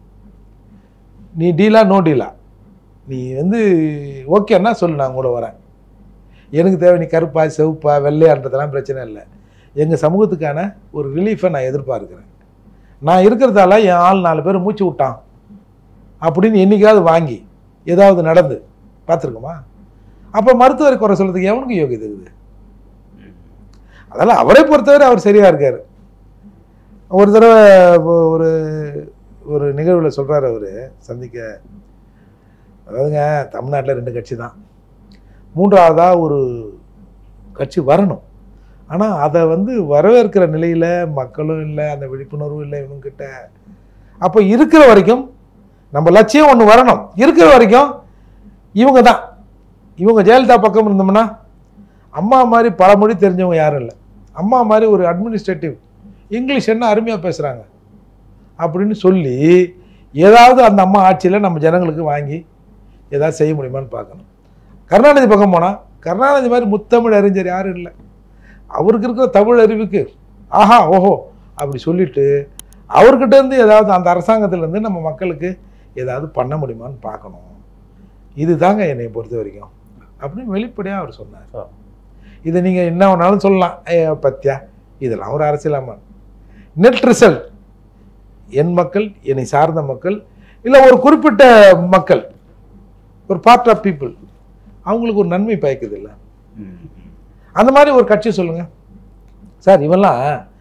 S1: நீ டீலா நோ டீலா நீ வந்து ஓகேன்னா சொல்லு நான் கூட வரேன் எனக்கு தேவை நீ கருப்பா செவப்பா வெள்ளையான்றதெல்லாம் பிரச்சனை இல்லை எங்கள் சமூகத்துக்கான ஒரு ரிலீஃபை நான் எதிர்பார்க்கிறேன் நான் இருக்கிறதால என் ஆள் நாலு பேர் மூச்சு விட்டான் அப்படின்னு என்னைக்காவது வாங்கி ஏதாவது நடந்து பார்த்துருக்கோமா அப்போ மருத்துவரை குறை சொல்றதுக்கு எவனுக்கு யோகியதை இருக்குது அதனால் அவரை பொறுத்தவரை அவர் சரியா இருக்கார் ஒரு தடவை ஒ- ஒரு ஒரு நிகழ்வில் சொல்றாரு அவர் சந்திக்க அதாவதுங்க தமிழ்நாட்டில் ரெண்டு கட்சி தான் மூன்றாவதாக ஒரு கட்சி வரணும் ஆனால் அதை வந்து வரவேற்கிற நிலையில் மக்களும் இல்லை அந்த விழிப்புணர்வும் இல்லை இவங்ககிட்ட அப்போ இருக்கிற வரைக்கும் நம்ம லட்சியம் ஒன்று வரணும் இருக்கிற வரைக்கும் இவங்க தான் இவங்க ஜெயலலிதா பக்கம் இருந்தோம்னா அம்மா மாதிரி பல மொழி தெரிஞ்சவங்க யாரும் இல்லை அம்மா மாதிரி ஒரு அட்மினிஸ்ட்ரேட்டிவ் இங்கிலீஷ் என்ன அருமையாக பேசுகிறாங்க அப்படின்னு சொல்லி ஏதாவது அந்த அம்மா ஆட்சியில் நம்ம ஜனங்களுக்கு வாங்கி ஏதாவது செய்ய முடியுமான்னு பார்க்கணும் கருணாநிதி பக்கம் போனால் கருணாநிதி மாதிரி முத்தமிழ் அறிஞர் யாரும் இல்லை அவருக்கு இருக்கிற தமிழ் அறிவுக்கு ஆஹா ஓஹோ அப்படி சொல்லிட்டு அவர்கிட்ட இருந்து ஏதாவது அந்த அரசாங்கத்திலேருந்து நம்ம மக்களுக்கு ஏதாவது பண்ண முடியுமான்னு பார்க்கணும் இதுதாங்க என்னை பொறுத்த வரைக்கும் அப்படின்னு வெளிப்படையாக அவர் சொன்னார்
S2: ஆ.
S1: இதை நீங்கள் என்ன வேணாலும் சொல்லலாம் ஏ பத்தியா இதெல்லாம் ஒரு அரசியலாமா நெட் ரிசல்ட் என் மக்கள் என்னை சார்ந்த மக்கள் இல்லை ஒரு குறிப்பிட்ட மக்கள் ஒரு பார்ட் ஆஃப் பீப்புள் அவங்களுக்கு ஒரு நன்மை பயக்குது இல்லை
S2: ம்.
S1: அந்த மாதிரி ஒரு கட்சி சொல்லுங்க சார் இவெல்லாம்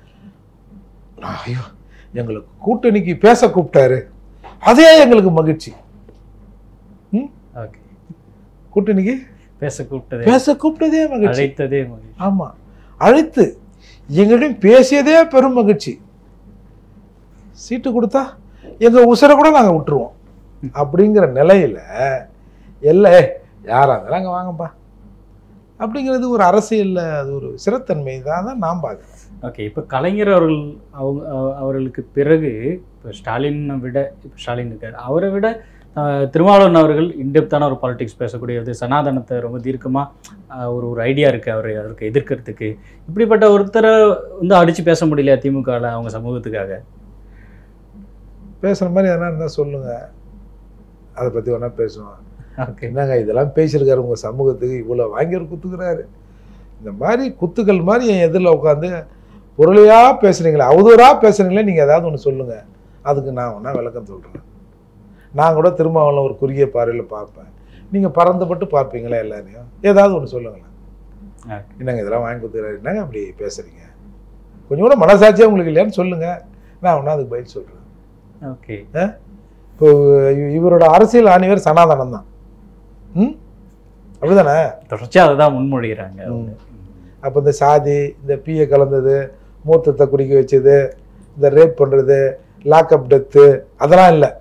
S1: ஐயோ எங்களுக்கு கூட்டணிக்கு பேச கூப்பிட்டாரு அதே எங்களுக்கு மகிழ்ச்சி ம்
S2: ஓகே
S1: கூட்டணிக்கு
S2: பேச கூப்பிட்டதே
S1: பேச கூப்பிட்டதே மகிழ்ச்சி
S2: அழைத்ததே மகிழ்ச்சி
S1: ஆமா அழைத்து எங்களிடம் பேசியதே பெரும் மகிழ்ச்சி சீட்டு கொடுத்தா எங்க உசுரை கூட நாங்க விட்டுருவோம் அப்படிங்கிற நிலையில எல்ல யாரா இருந்தாலும் அங்க வாங்கப்பா அப்படிங்கிறது ஒரு அரசியல்ல அது ஒரு சிறத்தன்மை தான் தான் நான் பார்க்குறேன்
S2: ஓகே இப்போ கலைஞர் அவர்கள் அவங்க அவ- அவர்களுக்கு பிறகு இப்போ ஸ்டாலினை விட இப்போ ஸ்டாலின் இருக்கார் அவரை விட அஹ், திருமாவளவன் அவர்கள் இன்டெப்தான ஒரு பாலிடிக்ஸ் பேசக்கூடியது சனாதனத்தை ரொம்ப தீர்க்கமாக ஒரு ஒரு ஐடியா இருக்குது அவர் அவருக்கு எதிர்க்கிறதுக்கு இப்படிப்பட்ட ஒருத்தரை வந்து அடித்து பேச முடியலையா திமுகவில் அவங்க சமூகத்துக்காக
S1: பேசுற மாதிரி எதனா இருந்தா சொல்லுங்க அதை பத்தி வேணா பேசுவோம்
S2: ஓகே
S1: என்னங்க இதெல்லாம் பேசியிருக்காரு உங்க சமூகத்துக்கு இவ்வளோ வாங்கி குத்துக்கிறாரு இந்த மாதிரி குத்துக்கள் மாதிரி என் எதிரில் உட்காந்து பொருளையா பேசுறீங்களே அவதூறா பேசுறீங்களே நீங்க ஏதாவது ஒன்று சொல்லுங்க அதுக்கு நான் வேணா விளக்கம் சொல்றேன் நான் கூட திருமாவளவன் ஒரு குறுகிய பார்வையில் பார்ப்பேன் நீங்க பறந்துபட்டு பார்ப்பீங்களா எல்லாரையும் ஏதாவது ஒன்று சொல்லுங்களேன்
S2: Okay.
S1: என்னங்க இதெல்லாம் வாங்கி கொடுத்துறாரு என்னங்க அப்படி பேசுறீங்க கொஞ்சம் கூட மனசாட்சியே உங்களுக்கு இல்லையான்னு சொல்லுங்க நான் வேணா அதுக்கு பதில் சொல்றேன்
S2: ஓகே
S1: இப்போ இ- இவரோட அரசியல் ஆணிவர் சனாதனம் தான் ம் அப்படிதானே
S2: தொடர்ச்சியாக அதை தான் முன்மொழிகிறாங்க அவங்க.
S1: அப்போ இந்த சாதி இந்த பிஏ கலந்தது மூத்தத்தை குடிக்க வச்சது இந்த ரேப் பண்ணுறது லாக்அப் டெத்து அதெல்லாம் இல்லை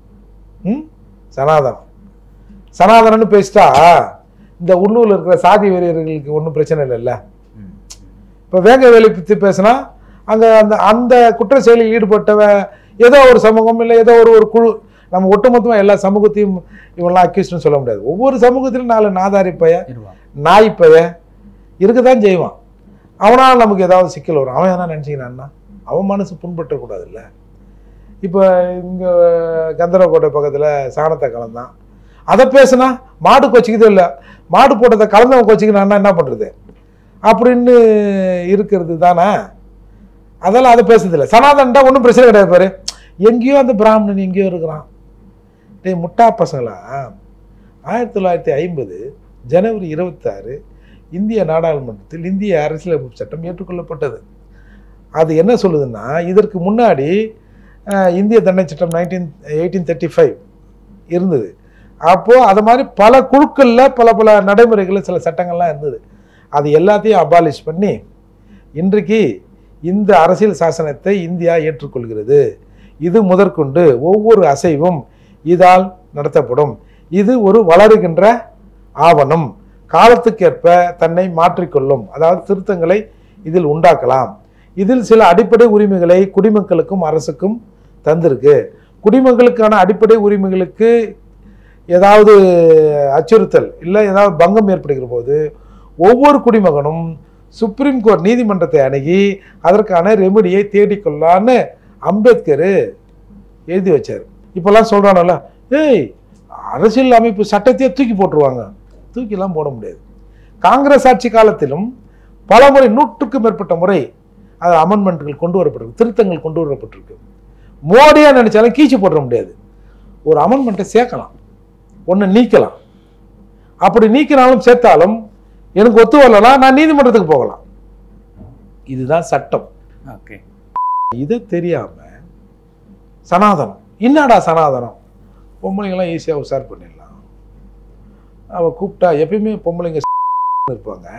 S1: ம் சனாதனம் சனாதனம்னு பேசிட்டா இந்த உள்ளூரில் இருக்கிற சாதி வெறியர்களுக்கு ஒன்றும் பிரச்சனை இல்லைல்ல
S2: ம்.
S1: இப்போ வேங்க வேலை பற்றி பேசினா அங்கே அந்த அந்த குற்ற செயலில் ஈடுபட்டவன் ஏதோ ஒரு சமூகம் இல்லை ஏதோ ஒரு ஒரு குழு நம்ம ஒட்டுமொத்தமாக எல்லா சமூகத்தையும் இவெல்லாம் அக்யூஸ்ட்னு சொல்ல முடியாது ஒவ்வொரு சமூகத்திலும் நாலு நாதாரி பைய
S2: இருவாங்க
S1: நாய் பைய இருக்க தான் செய்வான் அவனால் நமக்கு ஏதாவது சிக்கல் வரும் அவன் என்ன நினச்சிக்கிறான்னா அவன் மனசு புண்பற்றக்கூடாதுல்ல இப்போ இங்கே கந்தரக்கோட்டை பக்கத்தில் சாணத்தை கலந்தான் அதை பேசுனா மாடு கொச்சிக்குதோ இல்லை மாடு போட்டதை கலந்தவன் கொச்சிக்கிறான்னா என்ன பண்ணுறது அப்படின்னு இருக்கிறது தானே அதெல்லாம் அதை பேசுறதில்ல சனாதன்டா ஒன்றும் பிரச்சனை கிடையாது பாரு எங்கேயோ அந்த பிராமணன் எங்கேயோ இருக்கிறான் டேய் முட்டா பசங்களா ஆயிரத்தி தொள்ளாயிரத்தி ஐம்பது ஜனவரி இருபத்தாறு இந்திய நாடாளுமன்றத்தில் இந்திய அரசியலமைப்பு சட்டம் ஏற்றுக்கொள்ளப்பட்டது அது என்ன சொல்லுதுன்னா இதற்கு முன்னாடி அஹ், இந்திய தண்டனை சட்டம் நைன்டீன் எயிட்டீன் தேர்ட்டி ஃபைவ் இருந்தது அப்போது அது மாதிரி பல குழுக்களில் பல பல நடைமுறைகளில் சில சட்டங்கள்லாம் இருந்தது அது எல்லாத்தையும் அபாலிஷ் பண்ணி இன்றைக்கு இந்த அரசியல் சாசனத்தை இந்தியா ஏற்றுக்கொள்கிறது இது முதற்கொண்டு ஒவ்வொரு அசைவும் இதால் நடத்தப்படும் இது ஒரு வளருகின்ற ஆவணம் காலத்துக்கேற்ப தன்னை மாற்றிக்கொள்ளும் அதாவது திருத்தங்களை இதில் உண்டாக்கலாம் இதில் சில அடிப்படை உரிமைகளை குடிமக்களுக்கும் அரசுக்கும் தந்திருக்கு குடிமக்களுக்கான அடிப்படை உரிமைகளுக்கு ஏதாவது அச்சுறுத்தல் இல்லை ஏதாவது பங்கம் ஏற்படுகிற போது ஒவ்வொரு குடிமகனும் சுப்ரீம் கோர்ட் நீதிமன்றத்தை அணுகி அதற்கான ரெமெடியை தேடிக்கொள்ளலான்னு அம்பேத்கர் எழுதி வச்சார் இப்போல்லாம் சொல்கிறானல்ல ஏய் அரசியல் அமைப்பு சட்டத்தையே தூக்கி போட்டுருவாங்க தூக்கிலாம் போட முடியாது காங்கிரஸ் ஆட்சி காலத்திலும் பல முறை நூற்றுக்கும் மேற்பட்ட முறை அது அமெண்ட்மெண்ட்டுகள் கொண்டு வரப்பட்டிருக்கு திருத்தங்கள் கொண்டு வரப்பட்டிருக்கு மோடியா நினைச்சாலும் கீச்சு போட்டுற முடியாது ஒரு அமெண்ட்மெண்ட்டை சேர்க்கலாம் ஒன்று நீக்கலாம் அப்படி நீக்கினாலும் சேர்த்தாலும் எனக்கு ஒத்து வரலனா நான் நீதிமன்றத்துக்கு போகலாம் இதுதான் சட்டம்
S2: ஓகே
S1: இதை தெரியாம சனாதனம் என்னடா சனாதனம் பொம்பளைங்கெல்லாம் ஈஸியாக உஷார் பண்ணிடலாம் அவ கூப்பிட்டா எப்பயுமே பொம்பளைங்க இருப்பாங்க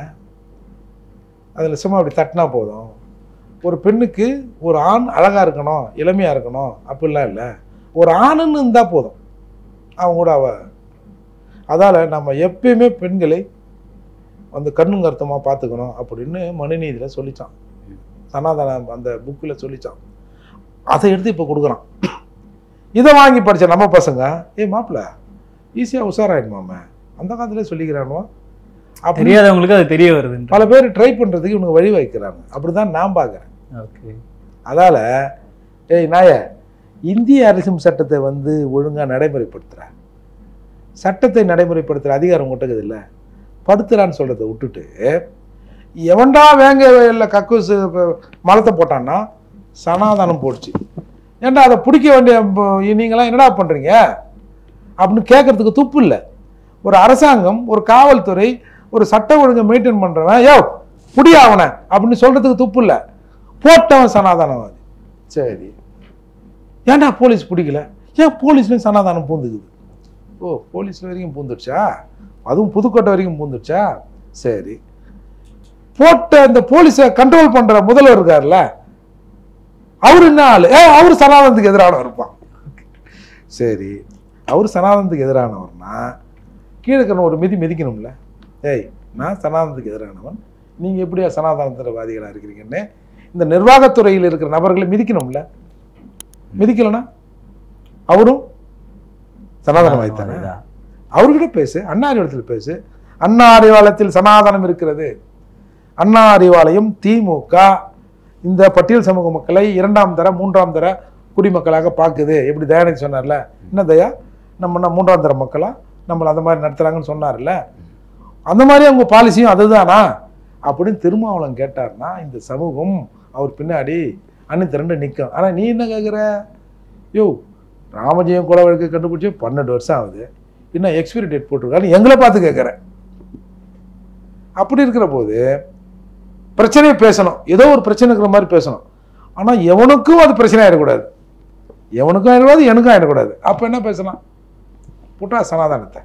S1: அதில் சும்மா அப்படி தட்டினா போதும் ஒரு பெண்ணுக்கு ஒரு ஆண் அழகாக இருக்கணும் இளமையாக இருக்கணும் அப்படிலாம் இல்லை ஒரு ஆணுன்னு இருந்தால் போதும் அவங்க கூட அவ அதால் நம்ம எப்பயுமே பெண்களை வந்து கண்ணும் கருத்துமாக பார்த்துக்கணும் அப்படின்னு மனுநீதியில் சொல்லிச்சான் சனாதன அந்த புக்கில் சொல்லிச்சான் அதை எடுத்து இப்போ கொடுக்குறான் இதை வாங்கி படிச்ச நம்ம பசங்க ஏய் மாப்பிள்ள ஈஸியாக உஷாராயிடுமாம அந்த காலத்திலே சொல்லிக்கிறானுவோ அப்படி
S2: தெரியாதவங்களுக்கு அது தெரிய வருது
S1: பல பேர் ட்ரை பண்ணுறதுக்கு இவனுக்கு வழி வைக்கிறாங்க அப்படி தான் நான் பார்க்குறேன்
S2: ஓகே
S1: அதால் ஏய் நாய இந்திய அரசியல் சட்டத்தை வந்து ஒழுங்காக நடைமுறைப்படுத்துகிற சட்டத்தை நடைமுறைப்படுத்துகிற அதிகாரம் உங்கள்கிட்ட இல்லை படுத்துறான்னு சொல்கிறத விட்டுட்டு எவன்டா வேங்க இல்லை கக்கூசு ப- மலத்தை போட்டான்னா சனாதனம் போடுச்சு ஏன்டா அதை பிடிக்க வேண்டிய ப- நீங்களாம் என்னடா பண்ணுறீங்க அப்படின்னு கேட்கறதுக்கு துப்பு இல்லை ஒரு அரசாங்கம் ஒரு காவல்துறை ஒரு சட்ட ஒழுங்கை மெயின்டைன் பண்ணுறவன் யோ புடியா அவனை அப்படின்னு சொல்கிறதுக்கு துப்பு இல்லை போட்டவன் சனாதனவாதி சரி ஏன்டா போலீஸ் பிடிக்கல ஏன் போலீஸ்லையும் சனாதானம் பூந்துக்குது ஓ போலீஸ் வரைக்கும் பூந்துடுச்சா அதுவும் புதுக்கோட்டை வரைக்கும் பூந்துடுச்சா சரி போட்ட அந்த போலீஸை கண்ட்ரோல் பண்ற முதல்வர் இருக்கார்ல அவர் என்ன ஆளு ஏ அவர் சனாதனத்துக்கு எதிரானவர் இருப்பான் சரி அவர் சனாதனத்துக்கு எதிரானவர்னா கீழே இருக்கிற ஒரு மிதி மிதிக்கணும்ல ஏய் நான் சனாதனத்துக்கு எதிரானவன் நீங்க எப்படியா சனாதனத்திரவாதிகளா இருக்கிறீங்கன்னு இந்த நிர்வாகத்துறையில் இருக்கிற நபர்களை மிதிக்கணும்ல மிதிக்கலனா அவரும் சனாதனவாதி தானே
S2: அதுதான்.
S1: அவர்கிட்ட பேசு அண்ணா அறிவாலயத்தில் பேசு அண்ணா அறிவாலயத்தில் சனாதனம் இருக்கிறது அண்ணா அறிவாலயம் திமுக இந்த பட்டியல் சமூக மக்களை இரண்டாம் தர மூன்றாம் தர குடிமக்களாக பார்க்குது எப்படி தயாநிதி சொன்னார்ல என்ன தயா நம்ம என்ன மூன்றாம் தர மக்களா நம்மளை அந்த மாதிரி நடத்துறாங்கன்னு சொன்னார்ல அந்த மாதிரி அவங்க பாலிசியும் அதுதானா அப்படின்னு திருமாவளவன் கேட்டார்னா இந்த சமூகம் அவர் பின்னாடி அண்ணி திரண்டு நிற்கும் ஆனால் நீ என்ன கேட்குற யோ ராமஜெயம் கொலை வழக்கு கண்டுபிடிச்சி பன்னெண்டு வருஷம் ஆகுது இன்னும் எக்ஸ்பிரி டேட் போட்டிருக்காரு எங்களை பார்த்து கேட்குறேன் அப்படி இருக்கிற போது பிரச்சனையை பேசணும் ஏதோ ஒரு பிரச்சனை இருக்கிற மாதிரி பேசணும் ஆனால் எவனுக்கும் அது பிரச்சனை ஆயிடக்கூடாது எவனுக்கும் ஆயிடக்கூடாது எனக்கும் ஆயிடக்கூடாது அப்போ என்ன பேசலாம் புட்டா சனாதனத்தை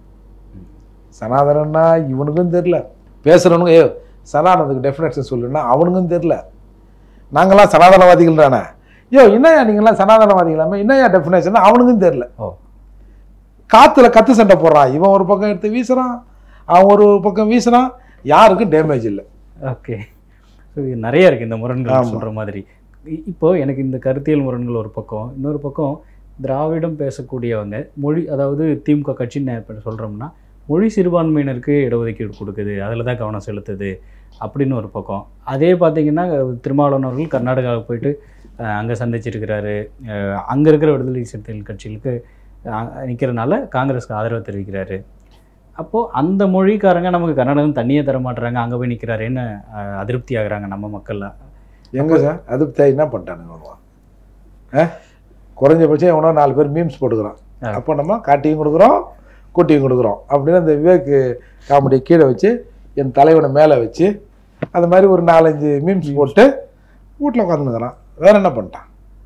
S1: சனாதனம்னா இவனுக்கும் தெரில பேசுகிறவனுங்க ஏ சனாதனத்துக்கு டெஃபினேஷன் சொல்லுன்னா அவனுக்கும் தெரில நாங்களாம் சனாதனவாதிகள் தானே யோ என்னையா நீங்களாம் சனாதனவாதிகளாமே என்னையா டெஃபினேஷன் அவனுக்கும் தெரில
S2: ஓ
S1: காத்துல கத்து சண்டை போடுறான் இவன் ஒரு பக்கம் எடுத்து வீசுறான் அவன் ஒரு பக்கம் வீசுறான் யாருக்கும் டேமேஜ் இல்லை
S2: ஓகே ஸோ இது நிறைய இருக்குது இந்த முரண்கள்
S1: ஆமா.
S2: சொல்கிற மாதிரி இ- இப்போ எனக்கு இந்த கருத்தியல் முரண்கள் ஒரு பக்கம் இன்னொரு பக்கம் திராவிடம் பேசக்கூடியவங்க மொழி அதாவது திமுக கட்சின்னு இப்போ சொல்கிறோம்னா மொழி சிறுபான்மையினருக்கு இடஒதுக்கீடு கொடுக்குது அதில் தான் கவனம் செலுத்துது அப்படின்னு ஒரு பக்கம் அதே பார்த்தீங்கன்னா திருமாவளவன் அவர்கள் கர்நாடகாவுக்கு போயிட்டு அங்கே சந்திச்சிருக்கிறாரு அங்கே இருக்கிற விடுதலை சிறுத்தைகள் கட்சிகளுக்கு நிற்கிறனால காங்கிரஸ்க்கு ஆதரவு தெரிவிக்கிறாரு அப்போது அந்த மொழிக்காரங்க நமக்கு கன்னடம் தண்ணியே தர மாட்டுறாங்க அங்கே போய் நிற்கிறாருன்னு அஹ், அதிருப்தி ஆகுறாங்க நம்ம மக்கள்லாம்
S1: எங்க சார் அது தே- என்ன பண்ணிட்டானுங்க அவனுங்க? ஆ குறைஞ்சபட்சம் எவனோ நாலு பேர் மீம்ஸ் போட்டுக்கிறான்
S2: ஆ.
S1: அப்போ நம்ம காட்டியும் கொடுக்குறோம் கூட்டியும் கொடுக்குறோம் அப்படின்னு அந்த விவேக் காமெடி கீழே வச்சு என் தலைவனை மேலே வச்சு அந்த மாதிரி ஒரு நாலஞ்சு மீம்ஸ் போட்டு வீட்டில் உட்காந்துக்கிறான் வேற என்ன பண்ணிட்டான்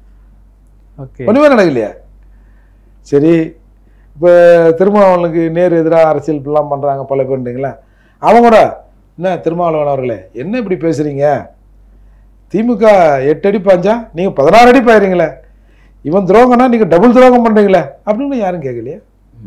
S2: ஓகே
S1: ஒன்றுமே நடக்கலையே சரி இப்போ திருமாவளவனுக்கு நேர் எதிராக அரசியல் இப்படிலாம் பண்ணுறாங்க பல பேருன்றீங்களா அவங்க கூட என்ன திருமாவளவன் அவர்களே என்ன இப்படி பேசுகிறீங்க திமுக எட்டு அடி பாஞ்சா நீங்கள் பதினாறு அடி பாயிறீங்களே இவன் துரோகம்னா நீங்கள் டபுள் துரோகம் பண்ணுறீங்களே அப்படின்னு யாரும் கேட்கலையே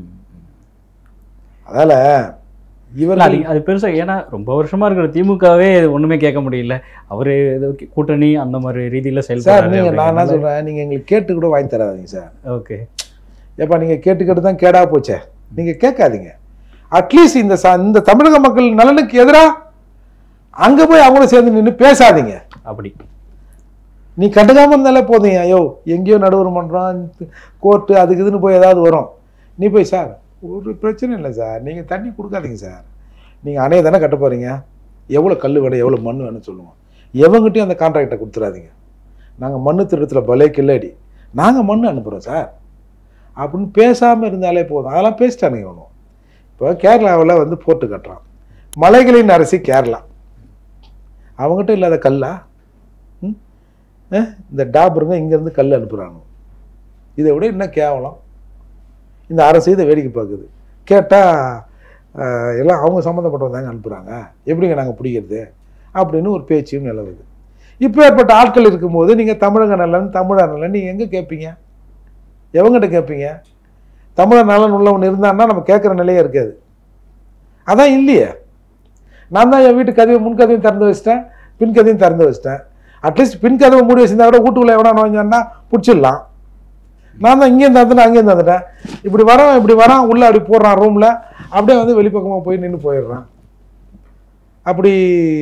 S1: அதால இவர்
S2: அது அது பெருசா ஏன்னா ரொம்ப வருஷமா இருக்கிற திமுகவே ஒண்ணுமே கேட்க முடியல அவரு ஏதோ கூட்டணி அந்த மாதிரி ரீதியில
S1: சார்
S2: செயல்படுறாரு
S1: நீங்கள் நான் என்ன
S2: அப்படிங்கிறதுனால-
S1: சொல்கிறேன் நீங்கள் எங்களுக்கு கேட்டு கூட வாங்கி தராதீங்க சார்
S2: ஓகே
S1: ஏப்பா நீங்கள் கேட்டு கேட்டு தான் கேடா போச்சே நீங்கள் கேட்காதீங்க அட்லீஸ்ட் இந்த ச இந்த தமிழக மக்கள் நலனுக்கு எதிராக அங்கே போய் அவங்கள சேர்ந்து நின்று பேசாதீங்க
S2: அப்படி
S1: நீ கண்டுக்காம இருந்தாலே போதும் ஐயோ எங்கேயோ நடுவர் மன்றம் கோர்ட்டு அதுக்கு இதுன்னு போய் ஏதாவது வரும் நீ போய் சார் ஒரு பிரச்சனை இல்லை சார் நீங்கள் தண்ணி கொடுக்காதீங்க சார் நீங்கள் அணையை தானே கட்ட போகிறீங்க எவ்வளோ கல் வேணும் எவ்வளோ மண் வேணும்னு சொல்லுவோம் எவங்கிட்டையும் அந்த கான்ட்ராக்டை கொடுத்துறாதீங்க நாங்கள் மண்ணு திருடத்தில் பலே கில்லாடி நாங்கள் மண் அனுப்புகிறோம் சார் அப்படின்னு பேசாமல் இருந்தாலே போதும் அதெல்லாம் பேசிட்டானுங்க ஒன்றும் இப்போ கேரளாவில் வந்து போர்ட்டு கட்டுறான் மலைகளின் அரசி கேரளா அவங்ககிட்ட இல்லாத கல்லா ம்? அஹ், இந்த டாபருங்க இங்கேருந்து கல் அனுப்புகிறாங்க இதை விட இன்னும் கேவலம் இந்த அரசு இதை வேடிக்கை பார்க்குது கேட்டால் எல்லாம் அவங்க சம்மந்தப்பட்டவங்க தாங்க அனுப்புகிறாங்க எப்படிங்க நாங்கள் பிடிக்கிறது அப்படின்னு ஒரு பேச்சும் நிலவுது இப்போ ஏற்பட்ட ஆட்கள் இருக்கும்போது நீங்கள் தமிழக நலன் தமிழர் நலன் நீங்கள் எங்கே கேட்பீங்க எவங்கிட்ட கேட்பீங்க தமிழர் நலன் உள்ளவன் இருந்தான்னா நம்ம கேட்குற நிலையே இருக்காது அதான் இல்லையே நான் தான் என் வீட்டு கதவை முன் கதவையும் திறந்து வச்சிட்டேன் பின் கதவையும் திறந்து வச்சிட்டேன் அட்லீஸ்ட் பின் கதவை மூடி வச்சிருந்தா கூட வீட்டுக்குள்ள எவனா நுழைஞ்சான்னா பிடிச்சிடலாம் நான் தான் இங்கேருந்து வந்துட்டேன் அங்கேருந்து வந்துட்டேன் இப்படி வரான் இப்படி வரான் உள்ளே அப்படி போடுறான் ரூமில் அப்படியே வந்து வெளிப்பக்கமாக போய் நின்று போயிடுறான் அப்படி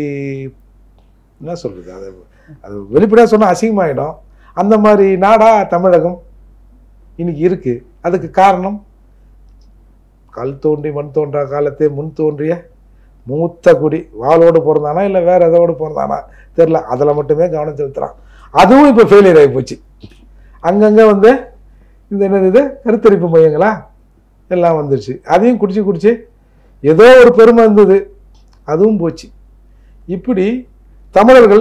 S1: என்ன சொல்கிறது அது அது வெளிப்படையாக சொன்னால் அசிங்கமாயிடும் அந்த மாதிரி நாடா தமிழகம் இன்னைக்கு இருக்கு அதுக்கு காரணம் கல் தோன்றி மண் தோன்றா காலத்தே முன் தோன்றிய மூத்த குடி வாளோடு பிறந்தானா இல்லை வேற எதோடு பிறந்தானா தெரில அதில் மட்டுமே கவனம் செலுத்துறான் அதுவும் இப்போ ஃபெயிலியர் ஆகி போச்சு அங்கங்கே வந்து இந்த என்னது இது கருத்தரிப்பு மையங்களா எல்லாம் வந்துருச்சு அதையும் குடிச்சு குடிச்சு ஏதோ ஒரு பெருமை இருந்தது அதுவும் போச்சு இப்படி தமிழர்கள்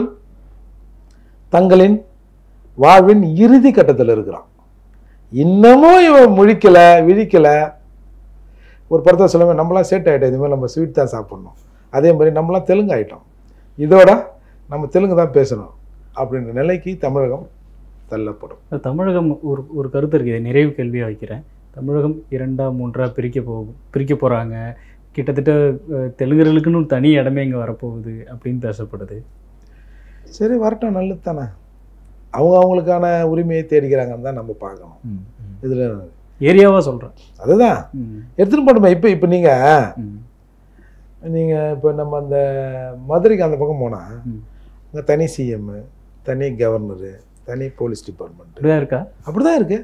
S1: தங்களின் வாழ்வின் இறுதி கட்டத்தில் இருக்கிறான் இன்னமும் இவன் முழிக்கல விழிக்கல ஒரு படத்தை சொல்லுவேன் நம்மளாம் சேட் ஆகிட்டோம் இதுமாதிரி நம்ம ஸ்வீட் தான் சாப்பிட்ணும் அதே மாதிரி நம்மளாம் தெலுங்கு ஆகிட்டோம் இதோட நம்ம தெலுங்கு தான் பேசணும் அப்படின்ற நிலைக்கு தமிழகம் தள்ளப்படும்
S2: அது தமிழகம் ஒரு ஒரு கருத்து இருக்குது இதை நிறைவு கேள்வியாக வைக்கிறேன் தமிழகம் இரண்டா மூன்றா பிரிக்க போகும் பிரிக்க போகிறாங்க கிட்டத்தட்ட அஹ், தெலுங்கர்களுக்குன்னு ஒரு தனி இடமே இங்கே வரப்போகுது அப்படின்னு பேசப்படுது
S1: சரி வரட்டும் நல்லது தானே அவங்க அவங்களுக்கான உரிமையை தேடிக்கிறாங்கன்னு தான் நம்ம பார்க்கணும் இதில்
S2: ஏரியாவாக சொல்கிறேன்
S1: அதுதான் எடுத்துன்னு போட்டுமே இப்போ இப்போ நீங்கள் நீங்கள் இப்போ நம்ம அந்த மதுரைக்கு அந்த பக்கம் போனால்
S2: ம்.
S1: அங்கே தனி சிஎம்மு தனி கவர்னரு தனி போலீஸ் டிபார்ட்மெண்ட்
S2: அப்படிதான் இருக்கா
S1: அப்படிதான் இருக்கு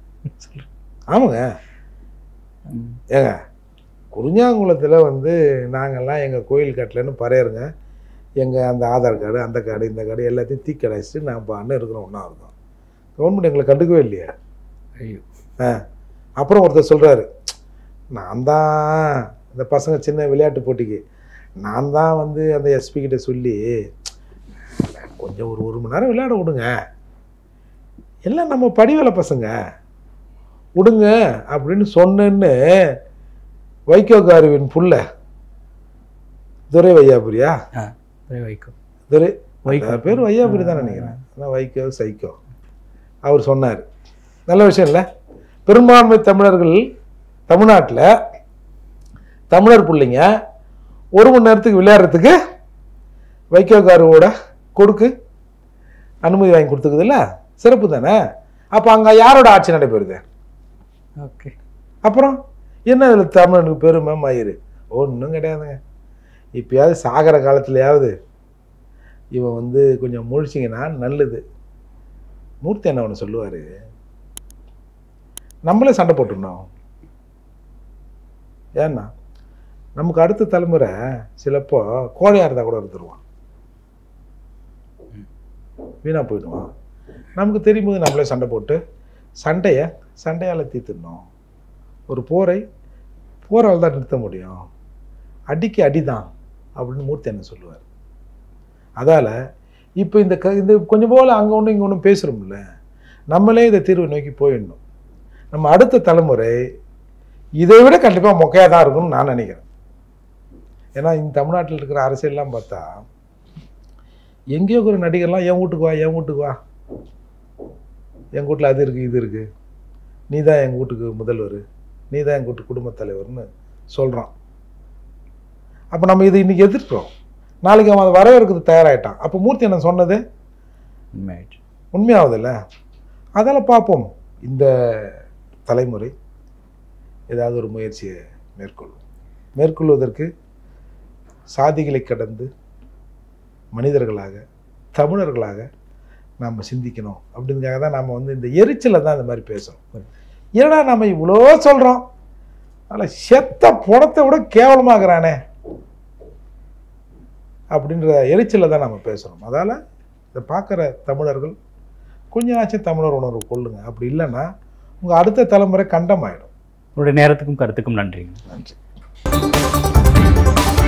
S1: ஆமாங்க ஏங்க குறிஞ்சாங்குளத்தில் வந்து நாங்கள்லாம் எங்கள் கோயில் கட்டலன்னு பறையருங்க எங்கள் அந்த ஆதார் கார்டு அந்த கார்டு இந்த கார்டு எல்லாத்தையும் தீக்கடைச்சிட்டு நான் பான்னு இருக்கிறோம் ஒன்றா இருக்கோம் கவர்மெண்ட் எங்களை கண்டுக்கவே இல்லையா
S2: ஐயோ
S1: ஆ அப்புறம் ஒருத்தர் சொல்கிறாரு நான் தான் இந்த பசங்க சின்ன விளையாட்டு போட்டிக்கு நான் தான் வந்து அந்த எஸ்பி கிட்ட சொல்லி கொஞ்சம் ஒரு ஒரு மணி நேரம் விளையாட விடுங்க எல்லாம் நம்ம படிவேல பசங்க விடுங்க அப்படின்னு சொன்னேன்னு வைகோ காருவின் புள்ள துரை வையாபுரியா
S2: வைக்கோ
S1: துரை
S2: வைகோ
S1: வைகோ பேர் வையாபுரி தான் நினைக்கிறேன் ஆனால் வைகோ சைக்கோ அவர் சொன்னார் நல்ல விஷயம் இல்லை பெரும்பான்மை தமிழர்கள் தமிழ்நாட்டில் தமிழர் பிள்ளைங்க ஒரு மணி நேரத்துக்கு விளையாடுறதுக்கு வைக்கோக்காரோட கொடுக்கு அனுமதி வாங்கி கொடுத்துக்குதுல்ல சிறப்பு தானே அப்போ அங்கே யாரோட ஆட்சி நடைபெறுது
S2: ஓகே
S1: அப்புறம் என்ன இதில் தமிழனுக்கு பெருமை மயிறு ஒன்றும் கிடையாதுங்க இப்பயாவது சாகிற காலத்துலயாவது இவன் வந்து கொஞ்சம் முழிச்சிங்கன்னா நல்லது மூர்த்தி என்ன ஒன்று சொல்லுவார் நம்மளே சண்டை போட்டுருந்தோம் ஏன்னா நமக்கு அடுத்த தலைமுறை சிலப்போ கோழையாக இருந்தால் கூட இருந்துருவான் வீணாக போயிடுவான் நமக்கு தெரியும் போது நம்மளே சண்டை போட்டு சண்டையை சண்டையால் தீர்த்துடணும் ஒரு போரை போரால் தான் நிறுத்த முடியும் அடிக்கு அடிதான் அப்படின்னு மூர்த்தி என்ன சொல்லுவார் அதால் இப்போ இந்த க இந்த கொஞ்சம் போல் அங்கே ஒன்றும் இங்கே ஒன்றும் பேசுகிறோம்ல நம்மளே இந்த தீர்வை நோக்கி போயிடணும் நம்ம அடுத்த தலைமுறை இதை விட கண்டிப்பாக மொக்கையாக தான் இருக்கும்னு நான் நினைக்கிறேன் ஏன்னா இந்த தமிழ்நாட்டில் இருக்கிற அரசியல்லாம் பார்த்தா எங்கேயோ ஒரு நடிகர்லாம் என் வீட்டுக்கு வா என் வீட்டுக்கு வா என் வீட்டில் அது இருக்குது இது இருக்குது நீ தான் எங்கள் வீட்டுக்கு முதல்வர் நீ தான் எங்கள் வீட்டு குடும்பத் தலைவர்னு சொல்கிறான் அப்போ நம்ம இதை இன்றைக்கி எதிர்க்கிறோம் நாளைக்கு அவன் அதை வரவேற்கிறது தயாராகிட்டான் அப்போ மூர்த்தி என்ன சொன்னது
S2: உண்மையாயிடுச்சு
S1: உண்மையாவதில்ல அதால் பார்ப்போம் இந்த தலைமுறை ஏதாவது ஒரு முயற்சியை மேற்கொள்ளும் மேற்கொள்வதற்கு சாதிகளை கடந்து மனிதர்களாக தமிழர்களாக நாம் சிந்திக்கணும் அப்படிங்கிறதுக்காக தான் நாம் வந்து இந்த எரிச்சலை தான் இந்த மாதிரி பேசுகிறோம் ஏன்னா நம்ம இவ்வளோ சொல்கிறோம் அதில் செத்த புணத்தை விட கேவலமாகறானே அப்படின்ற எரிச்சலில் தான் நம்ம பேசுகிறோம் அதால் இதை பார்க்குற தமிழர்கள் கொஞ்ச நாச்சும் தமிழர் உணர்வு கொள்ளுங்க அப்படி இல்லைன்னா உங்கள் அடுத்த தலைமுறை கண்டமாயிடும்
S2: உங்களுடைய நேரத்துக்கும் கருத்துக்கும் நன்றிங்க
S1: நன்றி